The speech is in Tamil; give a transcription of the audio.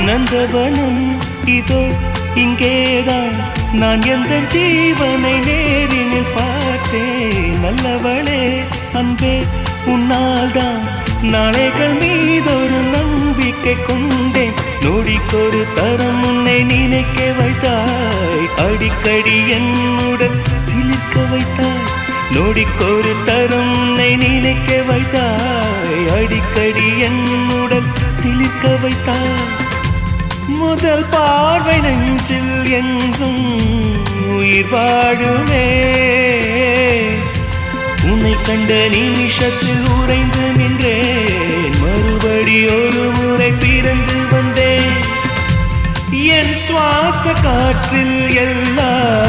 நந்தவனம் இதோ இங்கேதான் நான் எந்த ஜீவனை நேரினில் பார்த்தேன் நல்லவளே அன்பே உன்னால்தான் நாளைகள் மீதொரு நம்பிக்கை கொண்டேன் நொடிக்கொரு தரம் உன்னை நினைக்க வைத்தாய் அடிக்கடி என்னுடன் சிலிர்க்க வைத்தாய் நொடிக்கொரு தரம் உன்னை நினைக்க வைத்தாய் அடிக்கடி என்னுடன் சிலிர்க்க வைத்தாய் முதல் பார்வை நெஞ்சில் என்றும் உயிர் வாழுமே உன்னை கண்ட நிமிஷத்தில் உறைந்து நின்றேன் மறுபடி ஒரு முறை பிறந்து வந்தேன் என் சுவாச காற்றில் எல்லா